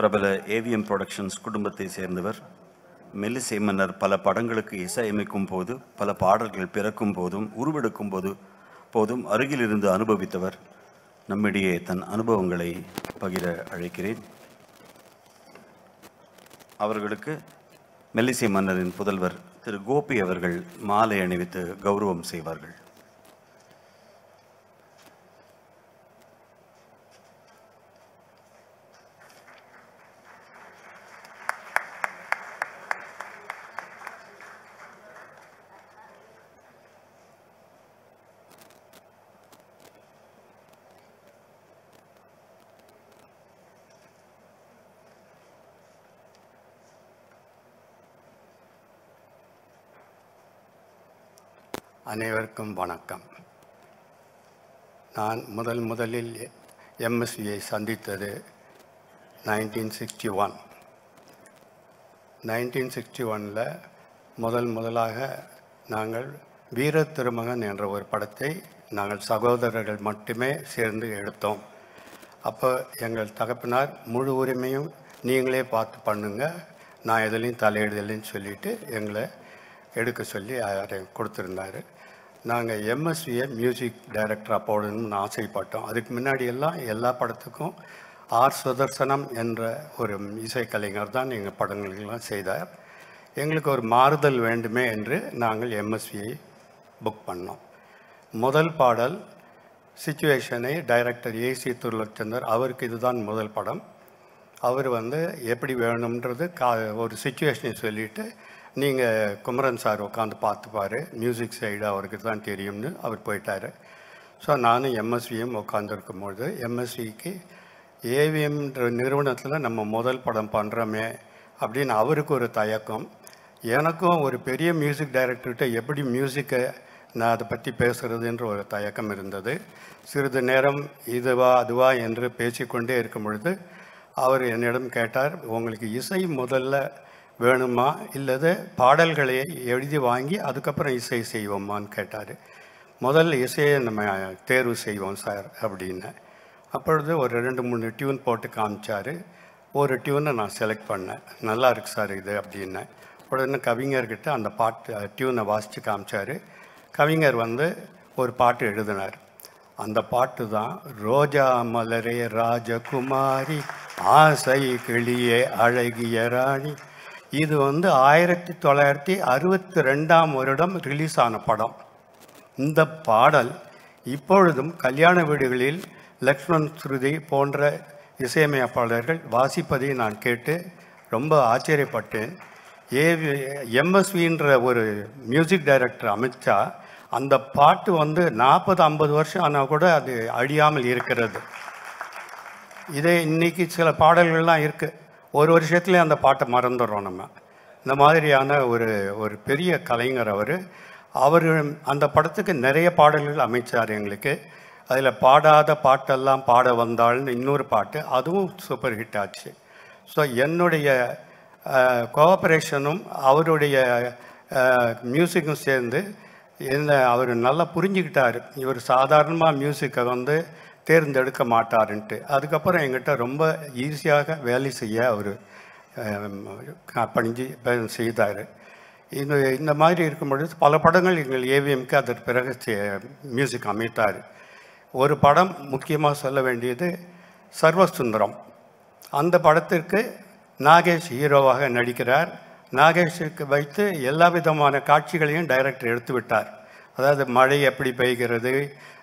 பிரபல AVM productions குடும்பத்தை சேர்ந்தவர் மெல்லிசை மன்னர் பல படங்களுக்கு இசையமைக்கும் போது பல பாடல்கள் பிறக்கும் போதும் உருவெடுக்கும் போது போதும் அருகிலிருந்து அனுபவித்தவர் நம்மிடையே தன் அனுபவங்களை பகிர அழைக்கிறேன் அவர்களுக்கு மெல்லிசை மன்னரின் புதல்வர் திரு கோபி அவர்கள் மாலை அணிவித்து கௌரவம் செய்வார்கள் அனைவருக்கும் வணக்கம் நான் முதல் முதலில் எம்எஸ்வியை சந்தித்தது nineteen sixty one nineteen sixty ஒனில் முதல் முதலாக நாங்கள் வீர திருமகன் என்ற ஒரு படத்தை நாங்கள் சகோதரர்கள் மட்டுமே சேர்ந்து எடுத்தோம் அப்போ எங்கள் தகப்பினார் முழு உரிமையும் நீங்களே பார்த்து பண்ணுங்க நான் எதுலேயும் தலையிடலைன்னு சொல்லிட்டு எங்களை எடுக்க சொல்லி அவரை கொடுத்துருந்தாரு நாங்கள் எம்எஸ்வியை மியூசிக் டைரக்டராக போடணும்னு ஆசைப்பட்டோம் அதுக்கு முன்னாடி எல்லாம் எல்லா படத்துக்கும் ஆர் சுதர்சனம் என்ற ஒரு இசைக்கலைஞர் தான் எங்கள் படங்களுக்கெல்லாம் செய்தார் எங்களுக்கு ஒரு மாறுதல் வேண்டுமே என்று நாங்கள் எம்எஸ்வியை புக் பண்ணோம் முதல் பாடல் சுச்சுவேஷனை டைரக்டர் ஏசி துர்லச்சந்தர் அவருக்கு இதுதான் முதல் படம் அவர் வந்து எப்படி வேணுன்றது கா ஒரு சுச்சுவேஷனை சொல்லிவிட்டு நீங்கள் குமரன் சார் உட்காந்து பார்த்துப்பாரு மியூசிக் சைடு அவருக்கு தான் தெரியும்னு அவர் போயிட்டார் ஸோ நானும் எம்எஸ்வியும் உட்காந்துருக்கும்பொழுது எம்எஸ்விக்கு ஏவிஎம்ன்ற நிறுவனத்தில் நம்ம முதல் படம் பண்ணுறோமே அப்படின்னு அவருக்கு ஒரு தயக்கம் எனக்கும் ஒரு பெரிய மியூசிக் டைரக்டர்கிட்ட எப்படி மியூசிக்கை நான் அதை பற்றி பேசுகிறதுன்ற ஒரு தயக்கம் இருந்தது சிறிது நேரம் இதுவா அதுவா என்று பேசிக்கொண்டே இருக்கும் பொழுது அவர் என்னிடம் கேட்டார் உங்களுக்கு இசை முதல்ல வேணுமா இல்லது பாடல்களை எழுதி வாங்கி அதுக்கப்புறம் இசை செய்வோமான்னு கேட்டார் முதல்ல இசையை நம்ம தேர்வு செய்வோம் சார் அப்படின்னு அப்பொழுது ஒரு ரெண்டு மூணு டியூன் போட்டு காமிச்சார் ஒரு டியூனை நான் செலக்ட் பண்ணேன் நல்லா இருக்கு சார் இது அப்படின்னேன் உடனே கவிஞர்கிட்ட அந்த பாட்டு டியூனை வாசித்து காமிச்சார் கவிஞர் வந்து ஒரு பாட்டு எழுதினார் அந்த பாட்டு தான் ரோஜா மலரே ராஜகுமாரி ஆசை கிளியே அழகிய ராணி இது வந்து ஆயிரத்தி தொள்ளாயிரத்தி அறுபத்தி ரெண்டாம் வருடம் ரிலீஸ் ஆன படம் இந்த பாடல் இப்பொழுதும் கல்யாண வீடுகளில் லக்ஷ்மண் ஸ்ருதி போன்ற இசையமைப்பாளர்கள் வாசிப்பதை நான் கேட்டு ரொம்ப ஆச்சரியப்பட்டேன் ஏ எம்எஸ்வின்ற ஒரு மியூசிக் டைரக்டர் அமைச்சா அந்த பாட்டு வந்து நாற்பது ஐம்பது வருஷம் ஆனால் கூட அது அழியாமல் இருக்கிறது இதே இன்னைக்கு சில பாடல்கள்லாம் இருக்குது ஒரு வருஷத்துலேயே அந்த பாட்டை மறந்துடுறோம் நம்ம இந்த மாதிரியான ஒரு ஒரு பெரிய கலைஞர் அவர் அவர் அந்த படத்துக்கு நிறைய பாடல்கள் அமைச்சார் எங்களுக்கு அதில் பாடாத பாட்டெல்லாம் பாட வந்தாள்னு இன்னொரு பாட்டு அதுவும் சூப்பர் ஹிட் ஆச்சு ஸோ என்னுடைய கோஆப்ரேஷனும் அவருடைய மியூசிக்கும் சேர்ந்து என்ன அவர் நல்லா புரிஞ்சுக்கிட்டார் இவர் சாதாரணமாக மியூசிக்கை வந்து தேர்ந்தெடுக்க மாட்டாருன்ட்டு அதுக்கப்புறம் எங்கிட்ட ரொம்ப ஈஸியாக வேலை செய்ய அவர் பணிஞ்சு செய்தார் இந்த இந்த மாதிரி இருக்கும் பொழுது பல படங்கள் எங்கள் ஏவிஎம்க்கு அதற்கு பிறகு மியூசிக் அமைத்தார் ஒரு படம் முக்கியமாக சொல்ல வேண்டியது சர்வசுந்தரம் அந்த படத்திற்கு நாகேஷ் ஹீரோவாக நடிக்கிறார் நாகேஷுக்கு வைத்து எல்லா விதமான காட்சிகளையும் டைரக்டர் எடுத்து விட்டார் அதாவது மழை எப்படி பெய்கிறது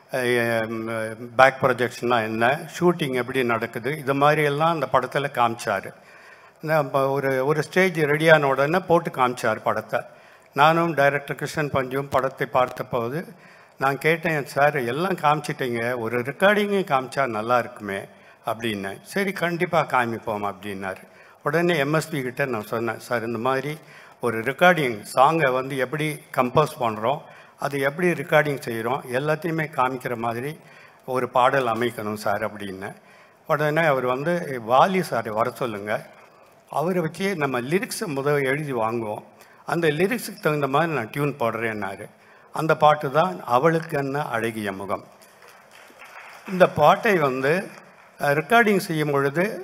பேக் ப்ரொஜெக்ஷன்னா என்ன ஷூட்டிங் எப்படி நடக்குது இது மாதிரி எல்லாம் அந்த படத்தில் காமிச்சார் நம்ம ஒரு ஒரு ஸ்டேஜ் ரெடியான உடனே போட்டு காமிச்சார் படத்தை நானும் டைரக்டர் கிருஷ்ணன் பஞ்சும் படத்தை பார்த்தபோது நான் கேட்டேன் சார் எல்லாம் காமிச்சிட்டீங்க ஒரு ரெக்கார்டிங்கும் காமிச்சா நல்லா இருக்குமே அப்படின்னேன் சரி கண்டிப்பாக காமிப்போம் அப்படின்னாரு உடனே எம்எஸ்பி கிட்ட நான் சொன்னேன் சார் இந்த மாதிரி ஒரு ரெக்கார்டிங் சாங்கை வந்து எப்படி கம்போஸ் பண்ணுறோம் அது எப்படி ரெக்கார்டிங் செய்கிறோம் எல்லாத்தையுமே காமிக்கிற மாதிரி ஒரு பாடல் அமைக்கணும் சார் அப்படின்னு உடனே அவர் வந்து வாலி சார் வர சொல்லுங்கள் அவரை வச்சு நம்ம லிரிக்ஸை முதல் எழுதி வாங்குவோம் அந்த லிரிக்ஸுக்கு தகுந்த மாதிரி நான் டியூன் போடுறேன்னாரு அந்த பாட்டு தான் அவளுக்கு என்ன அழகிய முகம் இந்த பாட்டை வந்து ரெக்கார்டிங் செய்யும் பொழுது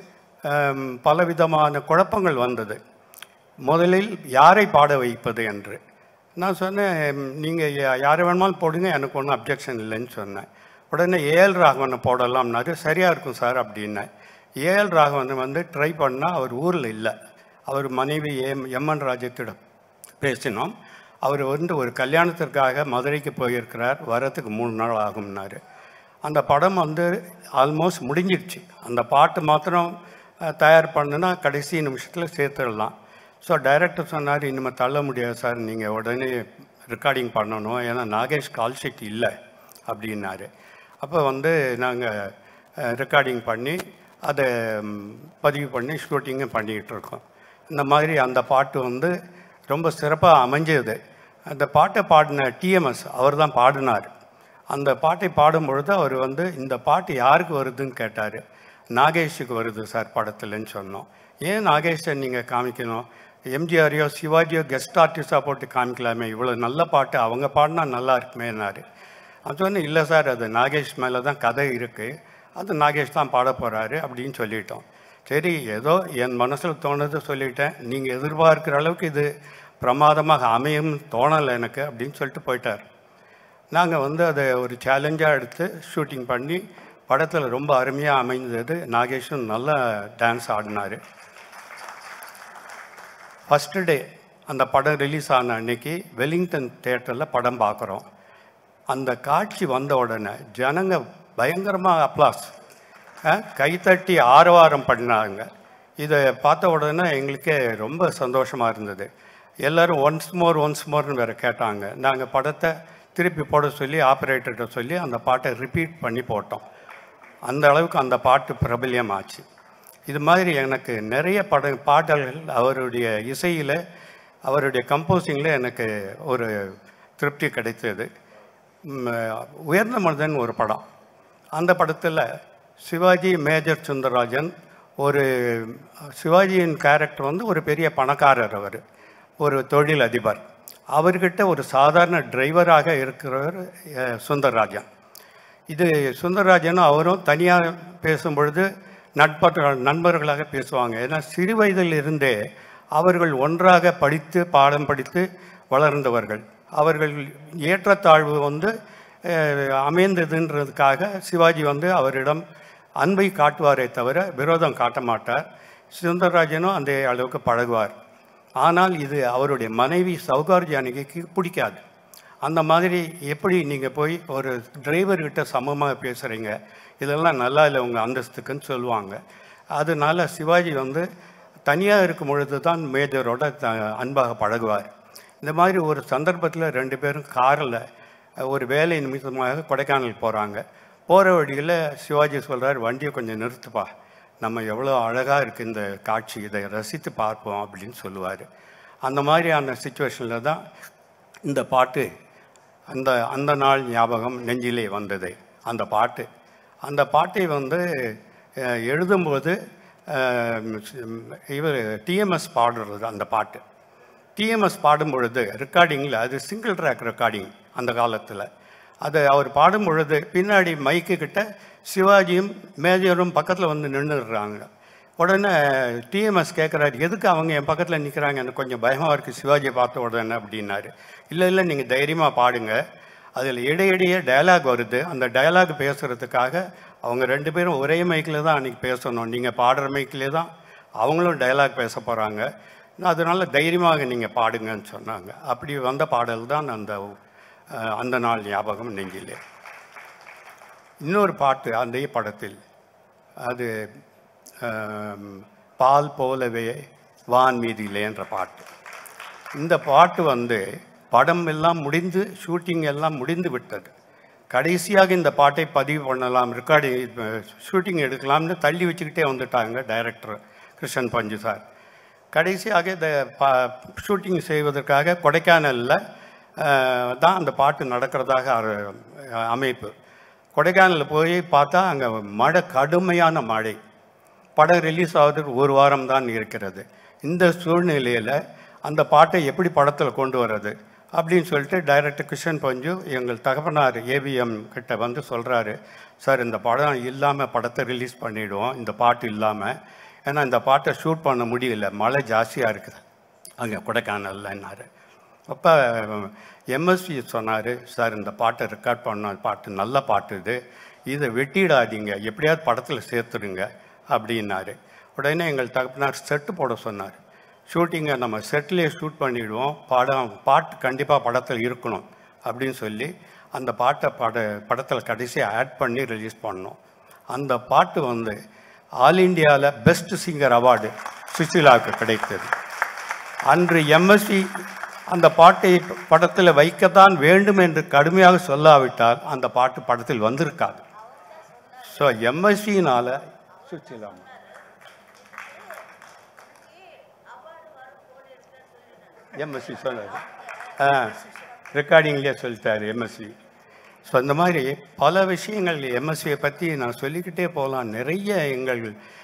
ஆம், பலவிதமான குழப்பங்கள் வந்தது முதலில் யாரை பாட வைப்பது என்று நான் சொன்னேன் நீங்கள் யாரை வேணுமாலும் போடுங்க எனக்கு ஒன்றும் அப்ஜெக்ஷன் இல்லைன்னு சொன்னேன் உடனே ஏஎல் ராகவனை போடலாம்னாரு சரியாக இருக்கும் சார் அப்படின்னேன் ஏஎல் ராகவன் வந்து ட்ரை பண்ணால் அவர் ஊரில் இல்லை அவர் மனைவி எம் எம்என் ராஜத்திடம் பேசினோம் அவர் வந்து ஒரு கல்யாணத்திற்காக மதுரைக்கு போயிருக்கிறார் வரத்துக்கு மூணு நாள் ஆகும்னாரு அந்த படம் வந்து ஆல்மோஸ்ட் முடிஞ்சிடுச்சு அந்த பாட்டு மாத்திரம் அஹ், தயார் பண்ணுனா கடைசி நிமிஷத்தில் சேர்த்துடலாம் ஸோ டைரக்டர் சொன்னார் இனிமேல் தள்ள முடியாது சார் நீங்கள் உடனே ரெக்கார்டிங் பண்ணணும் ஏன்னா நாகேஷ் கால் ஷீட் இல்லை அப்படின்னாரு அப்போ வந்து நாங்கள் ரெக்கார்டிங் பண்ணி அதை ம், பதிவு பண்ணி ஷூட்டிங்கும் பண்ணிக்கிட்டு இருக்கோம் இந்த மாதிரி அந்த பாட்டு வந்து ரொம்ப சிறப்பாக அமைஞ்சது அந்த பாட்டை பாடின டிஎம்எஸ் அவர் தான் பாடினார் அந்த பாட்டை பாடும் பொழுது அவர் வந்து இந்த பாட்டு யாருக்கு வருதுன்னு கேட்டார் நாகேஷுக்கு வருது சார் படத்துலன்னு சொன்னோம் ஏன் நாகேஷை நீங்கள் காமிக்கணும் எம்ஜிஆரையோ சிவாஜியோ கெஸ்ட் ஆர்டிஸ்டாக போட்டு காமிக்கலாமே இவ்வளோ நல்ல பாட்டு அவங்க பாடினா நல்லா இருக்குமேனாரு அது சொன்னேன் இல்லை சார் அது நாகேஷ் மேலே தான் கதை இருக்குது அது நாகேஷ் தான் பாட போகிறாரு அப்படின்னு சொல்லிட்டோம் சரி ஏதோ என் மனசில் தோணுது சொல்லிட்டேன் நீங்கள் எதிர்பார்க்குற அளவுக்கு இது பிரமாதமாக அமையும் தோணலை எனக்கு அப்படின்னு சொல்லிட்டு போயிட்டார் நாங்கள் வந்து அதை ஒரு சேலஞ்சாக எடுத்து ஷூட்டிங் பண்ணி படத்தில் ரொம்ப அருமையாக அமைந்தது நாகேஷும் நல்லா டான்ஸ் ஆடினார் ஃபஸ்ட்டு டே அந்த படம் ரிலீஸ் ஆன அன்னைக்கு வெலிங்டன் தேட்டரில் படம் பார்க்குறோம் அந்த காட்சி வந்த உடனே ஜனங்க பயங்கரமாக அப்ளாஸ் கைத்தட்டி ஆரவாரம் பண்ணாங்க இதை பார்த்த உடனே எங்களுக்கே ரொம்ப சந்தோஷமாக இருந்தது எல்லாரும் ஒன்ஸ் மோர் ஒன்ஸ் மோர்னு வேறு கேட்டாங்க நாங்கள் படத்தை திருப்பி போட சொல்லி ஆப்ரேட்டர்கிட்ட சொல்லி அந்த பாட்டை ரிப்பீட் பண்ணி போட்டோம் அந்த அளவுக்கு அந்த பாட்டு பிரபல்யமாச்சு இது மாதிரி எனக்கு நிறைய பட பாடல்கள் அவருடைய இசையில் அவருடைய கம்போசிங்கில் எனக்கு ஒரு திருப்தி கிடைத்தது ம், உயர்ந்த மனிதன் ஒரு படம் அந்த படத்தில் சிவாஜி மேஜர் சுந்தரராஜன் ஒரு சிவாஜியின் கேரக்டர் வந்து ஒரு பெரிய பணக்காரர் அவர் ஒரு தொழில் அதிபர் அவர்கிட்ட ஒரு சாதாரண டிரைவராக இருக்கிறவர் அஹ், சுந்தரராஜன் இது சுந்தரராஜனும் அவரும் தனியாக பேசும் பொழுது நட்பற்ற நண்பர்களாக பேசுவாங்க ஏன்னா சிறு வயதில் இருந்தே அவர்கள் ஒன்றாக படித்து பாடம் படித்து வளர்ந்தவர்கள் அவர்கள் ஏற்றத்தாழ்வு வந்து அஹ், அமைந்ததுன்றதுக்காக சிவாஜி வந்து அவரிடம் அன்பை காட்டுவாரே தவிர விரோதம் காட்ட மாட்டார் சுந்தரராஜனும் அந்த அளவுக்கு பழகுவார் ஆனால் இது அவருடைய மனைவி சௌகார் ஜானகிக்கு பிடிக்காது அந்த மாதிரி எப்படி நீங்கள் போய் ஒரு டிரைவர்கிட்ட சமமாக பேசுகிறீங்க இதெல்லாம் நல்லா இல்லை உங்கள் அந்தஸ்துக்குன்னு சொல்லுவாங்க அதனால சிவாஜி வந்து தனியாக இருக்கும் பொழுது தான் மேஜரோட த அன்பாக பழகுவார் இந்த மாதிரி ஒரு சந்தர்ப்பத்தில் ரெண்டு பேரும் காரில் ஒரு வேலை நிமித்தமாக கொடைக்கானல் போகிறாங்க போகிற வழியில் சிவாஜி சொல்கிறார் வண்டியை கொஞ்சம் நிறுத்துப்பா நம்ம எவ்வளோ அழகாக இருக்குது இந்த காட்சி இதை ரசித்து பார்ப்போம் அப்படின்னு சொல்லுவார் அந்த மாதிரியான சுச்சுவேஷனில் தான் இந்த பாட்டு அந்த அந்த நாள் ஞாபகம் நெஞ்சிலே வந்தது அந்த பாட்டு அந்த பாட்டை வந்து அஹ், எழுதும்போது இவர் டிஎம்எஸ் பாடுறது அந்த பாட்டு டிஎம்எஸ் பாடும் பொழுது ரெக்கார்டிங்கில் அது சிங்கிள் ட்ராக் ரெக்கார்டிங் அந்த காலத்தில் அதை அவர் பாடும் பொழுது பின்னாடி மைக்கு கிட்ட சிவாஜியும் மேஜரும் பக்கத்தில் வந்து நின்றுடுறாங்க உடனே டிஎம்எஸ் கேட்குறாரு எதுக்கு அவங்க என் பக்கத்தில் நிற்கிறாங்க எனக்கு கொஞ்சம் பயமாக இருக்குது சிவாஜியை பார்த்த உடனே அப்படின்னாரு இல்லை இல்லை நீங்கள் தைரியமாக பாடுங்க அதில் இடையிடையே டயலாக் வருது அந்த டயலாக் பேசுகிறதுக்காக அவங்க ரெண்டு பேரும் ஒரே மைக்கில் தான் அன்றைக்கி பேசணும் நீங்கள் பாடுற மைக்கிலே தான் அவங்களும் டயலாக் பேச போகிறாங்க அதனால் தைரியமாக நீங்கள் பாடுங்கன்னு சொன்னாங்க அப்படி வந்த பாடல் தான் அந்த அஹ், அந்த நாள் ஞாபகம் நெஞ்சிலே இன்னொரு பாட்டு அந்த படத்தில் அது ஆம், பால் போலவே வான் மீதிலேன்ற பாட்டு இந்த பாட்டு வந்து படம் எல்லாம் முடிந்து ஷூட்டிங் எல்லாம் முடிந்து விட்டது கடைசியாக இந்த பாட்டை பதிவு பண்ணலாம் ரெக்கார்டு ஷூட்டிங் எடுக்கலாம்னு தள்ளி வச்சுக்கிட்டே வந்துட்டாங்க டைரக்டர் கிருஷ்ணன் பஞ்சு சார் கடைசியாக இந்த பா ஷூட்டிங் செய்வதற்காக கொடைக்கானலில் தான் அந்த பாட்டு நடக்கிறதாக அர- அமைப்பு கொடைக்கானலில் போய் பார்த்தா அங்கே மழை கடுமையான மழை படம் ரிலீஸ் ஆகுறதுக்கு ஒரு வாரம் தான் இருக்கிறது இந்த சூழ்நிலையில் அந்த பாட்டை எப்படி படத்தில் கொண்டு வர்றது அப்படின்னு சொல்லிட்டு டைரக்டர் கிருஷ்ணன் பஞ்சு எங்கள் தகப்பனார் ஏவிஎம் கிட்ட வந்து சொல்கிறாரு சார் இந்த படம் இல்லாமல் படத்தை ரிலீஸ் பண்ணிவிடுவோம் இந்த பாட்டு இல்லாமல் ஏன்னா இந்த பாட்டை ஷூட் பண்ண முடியல மழை ஜாஸ்தியாக இருக்குது அங்கே கொடைக்கானல்லன்னாரு அப்போ எம்எஸ்வி சொன்னார் சார் இந்த பாட்டை ரெக்கார்ட் பண்ண பாட்டு நல்ல பாட்டு இது இதை வெட்டிடாதீங்க எப்படியாவது படத்தில் சேர்த்துருங்க அப்படின்னாரு உடனே எங்கள் தகப்பனார் செட்டு போட சொன்னார் ஷூட்டிங்கை நம்ம செட்டிலே ஷூட் பண்ணிவிடுவோம் படம் பாட்டு கண்டிப்பாக படத்தில் இருக்கணும் அப்படின்னு சொல்லி அந்த பாட்டை பட படத்தில் கடைசியாக ஆட் பண்ணி ரிலீஸ் பண்ணோம் அந்த பாட்டு வந்து ஆல் இண்டியாவில் பெஸ்ட் சிங்கர் அவார்டு சுஷீலாவுக்கு கிடைத்தது அன்று எம்எஸ்சி அந்த பாட்டை படத்தில் வைக்கத்தான் வேண்டும் என்று கடுமையாக சொல்லாவிட்டால் அந்த பாட்டு படத்தில் வந்திருக்காது ஸோ எம்எஸ்சினால் சுஷீலா எம்எஸ்சி சொன்னார் ஆ ரெக்கார்டிங்லேயே சொல்லிட்டாரு எம்எஸ்சி ஸோ அந்த மாதிரி பல விஷயங்கள் எம்எஸ்சியை பற்றி நான் சொல்லிக்கிட்டே போகலாம் நிறைய எங்கள்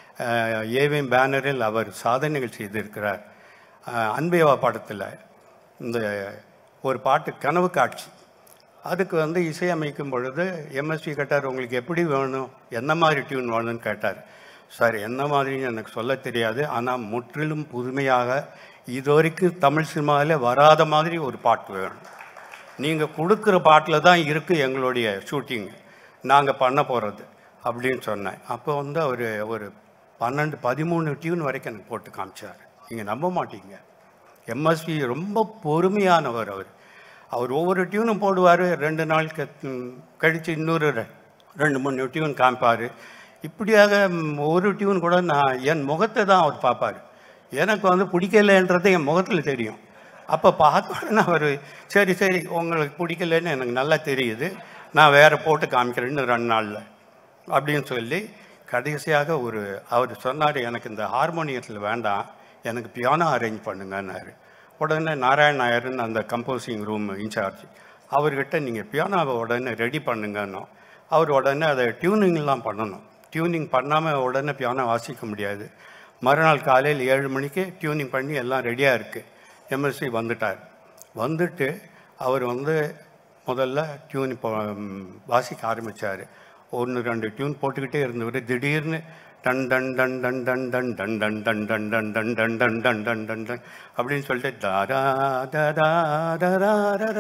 ஏவிஎம் பேனரில் அவர் சாதனைகள் செய்திருக்கிறார் அஹ், அன்பேவா படத்தில் இந்த ஒரு பாட்டு கனவு காட்சி அதுக்கு வந்து இசையமைக்கும் பொழுது எம்எஸ்வி கேட்டார் உங்களுக்கு எப்படி வேணும் என்ன மாதிரி டியூன் வேணும்னு கேட்டார் சார் என்ன மாதிரின்னு எனக்கு சொல்ல தெரியாது ஆனால் முற்றிலும் புதுமையாக இதுவரைக்கும் தமிழ் சினிமாவில் வராத மாதிரி ஒரு பாட்டு வேணும் நீங்கள் கொடுக்குற பாட்டில் தான் இருக்குது எங்களுடைய ஷூட்டிங் நாங்கள் பண்ண போகிறது அப்படின்னு சொன்னேன் அப்போ வந்து அவர் ஒரு பன்னெண்டு பதிமூணு டியூன் வரைக்கும் எனக்கு போட்டு காமிச்சார் நீங்கள் நம்ப மாட்டீங்க எம்எஸ்வி ரொம்ப பொறுமையானவர் அவர் அவர் ஒவ்வொரு டியூனும் போடுவார் ரெண்டு நாள் க- கழித்து இன்னொரு ரெ- ரெண்டு மூணு டியூன் காமிப்பார் இப்படியாக ம், ஒரு டியூன் கூட நான் என் முகத்தை தான் அவர் பார்ப்பார் எனக்கு வந்து பிடிக்கலைன்றது என் முகத்தில் தெரியும் அப்போ பார்த்த உடனே அவர் சரி சரி உங்களுக்கு பிடிக்கலன்னு எனக்கு நல்லா தெரியுது நான் வேறு போட்டு காமிக்கிறேன்னு ரெண்டு நாளில் அப்படின்னு சொல்லி கடைசியாக ஒரு அவர் சொன்னார் எனக்கு இந்த ஹார்மோனியத்தில் வேண்டாம் எனக்கு பியானோ அரேஞ்ச் பண்ணுங்கன்னாரு உடனே நாராயண் நாயர்னு அந்த கம்போசிங் ரூம் இன்சார்ஜ் அவர்கிட்ட நீங்கள் பியானோவை உடனே ரெடி பண்ணுங்கன்னோம் அவர் உடனே அதை டியூனிங்லாம் பண்ணணும் டியூனிங் பண்ணாமல் உடனே பியானோ வாசிக்க முடியாது மறுநாள் காலையில் ஏழு மணிக்கு டியூனிங் பண்ணி எல்லாம் ரெடியாக இருக்குது எம்எஸ்சி வந்துட்டார் வந்துட்டு அவர் வந்து முதல்ல டியூன் இப்போ ம், வாசிக்க ஆரம்பித்தார் ஒன்று ரெண்டு டியூன் போட்டுக்கிட்டே இருந்தவர் திடீர்னு டன் டன் டன் டன் டன் டன் டன் டன் டன் டன் டன் டன் டன் டன் டன் டன் டன் டன் அப்படின்னு சொல்லிட்டு தாரா தரா தரா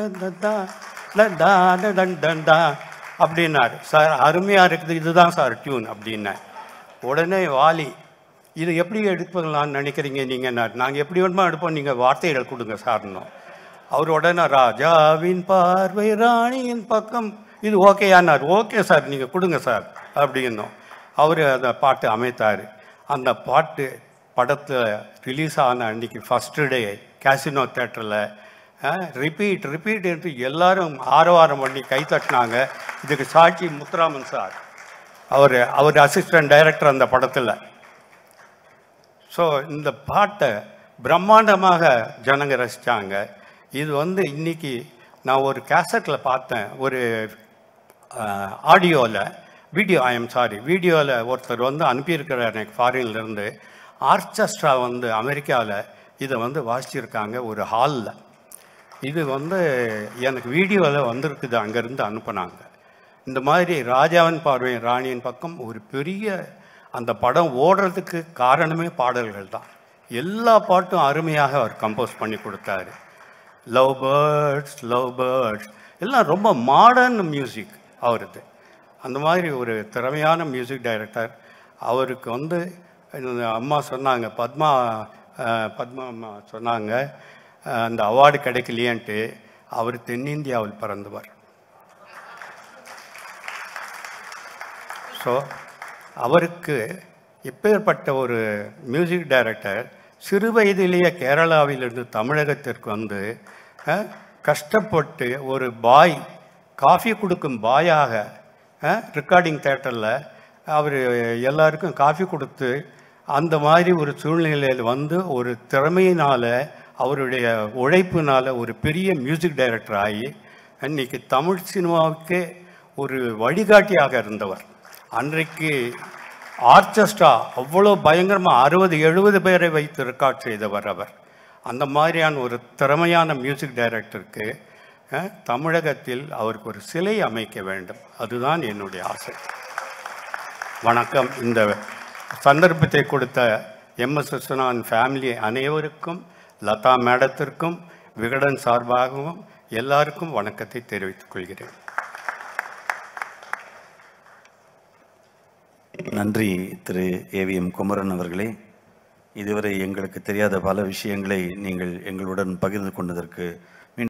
தா டா டன் டன் டா அப்படின்னாரு சார் அருமையாக இருக்குது இதுதான் சார் டியூன் அப்படின்னேன் உடனே வாலி இது எப்படி எடுப்பங்களான்னு நினைக்கிறீங்க நீங்கள் நாங்கள் எப்படி வேணுமோ எடுப்போம் நீங்கள் வார்த்தைகள் கொடுங்க சார்னோம் அவர் உடனே ராஜாவின் பார்வை ராணியின் பக்கம் இது ஓகேயானார் ஓகே சார் நீங்கள் கொடுங்க சார் அப்படின்னோம் அவர் அந்த பாட்டு அமைத்தார் அந்த பாட்டு படத்தில் ரிலீஸ் ஆன அன்னைக்கு ஃபஸ்ட்டு டே கேசினோ தேட்டரில் ரிப்பீட் ரிப்பீட் என்று எல்லாரும் ஆரவாரம் பண்ணி கை தட்டினாங்க இதுக்கு சாட்சி முத்துராமன் சார் அவர் அவர் அசிஸ்டன்ட் டைரக்டர் அந்த படத்தில் ஸோ இந்த பாட்டை பிரம்மாண்டமாக ஜனங்க ரசித்தாங்க இது வந்து இன்னைக்கு நான் ஒரு கேசட்டில் பார்த்தேன் ஒரு ஆடியோவில் வீடியோ ஐ எம் சாரி வீடியோவில் ஒருத்தர் வந்து அனுப்பியிருக்கிறார் எனக்கு ஃபாரின்லேருந்து ஆர்கெஸ்ட்ரா வந்து அமெரிக்காவில் இதை வந்து வாசிச்சிருக்காங்க ஒரு ஹாலில் இது வந்து எனக்கு வீடியோவில் வந்திருக்குது அங்கேருந்து அனுப்புனாங்க இந்த மாதிரி ராஜாவின் பார்வை ராணியின் பக்கம் ஒரு பெரிய அந்த படம் ஓடுறதுக்கு காரணமே பாடல்கள் தான் எல்லா பாட்டும் அருமையாக அவர் கம்போஸ் பண்ணி கொடுத்தாரு லவ் பேர்ட்ஸ் லவ் பேர்ட்ஸ் எல்லாம் ரொம்ப மாடர்ன் மியூசிக் அவரது அந்த மாதிரி ஒரு திறமையான மியூசிக் டைரக்டர் அவருக்கு வந்து இந்த அம்மா சொன்னாங்க பத்மா அஹ், பத்மா அம்மா சொன்னாங்க அஹ், அந்த அவார்டு கிடைக்கலையேன்ட்டு அவர் தென்னிந்தியாவில் பிறந்தவர் ஸோ அவருக்கு இப்பேற்பட்ட ஒரு மியூசிக் டைரக்டர் சிறு வயதிலேயே கேரளாவிலிருந்து தமிழகத்திற்கு வந்து அஹ், கஷ்டப்பட்டு ஒரு பாய் காஃபி கொடுக்கும் பாயாக ரெக்கார்டிங் தேட்டரில் அவர் எல்லாருக்கும் காஃபி கொடுத்து அந்த மாதிரி ஒரு சூழ்நிலையில் வந்து ஒரு திறமையினால் அவருடைய உழைப்பினால் ஒரு பெரிய மியூசிக் டைரக்டர் ஆகி இன்னைக்கு தமிழ் சினிமாவுக்கே ஒரு வழிகாட்டியாக இருந்தவர் அன்றைக்கு ஆர்கெஸ்ட்ரா அவ்வளோ பயங்கரமாக அறுபது எழுபது பேரை வைத்து ரெக்கார்ட் செய்தவர் அவர் அந்த மாதிரியான ஒரு திறமையான மியூசிக் டைரக்டருக்கு அஹ், தமிழகத்தில் அவருக்கு ஒரு சிலை அமைக்க வேண்டும் அதுதான் என்னுடைய ஆசை வணக்கம் இந்த சந்தர்ப்பத்தை கொடுத்த எம்எஸ் விஸ்வநாதன் ஃபேமிலி அனைவருக்கும் லதா மேடத்திற்கும் விகடன் சார்பாகவும் எல்லாருக்கும் வணக்கத்தை தெரிவித்துக் கொள்கிறேன் நன்றி திரு ஏவிஎம் குமரன் அவர்களே இதுவரை எங்களுக்கு தெரியாத பல விஷயங்களை நீங்கள் எங்களுடன் பகிர்ந்து கொண்டதற்கு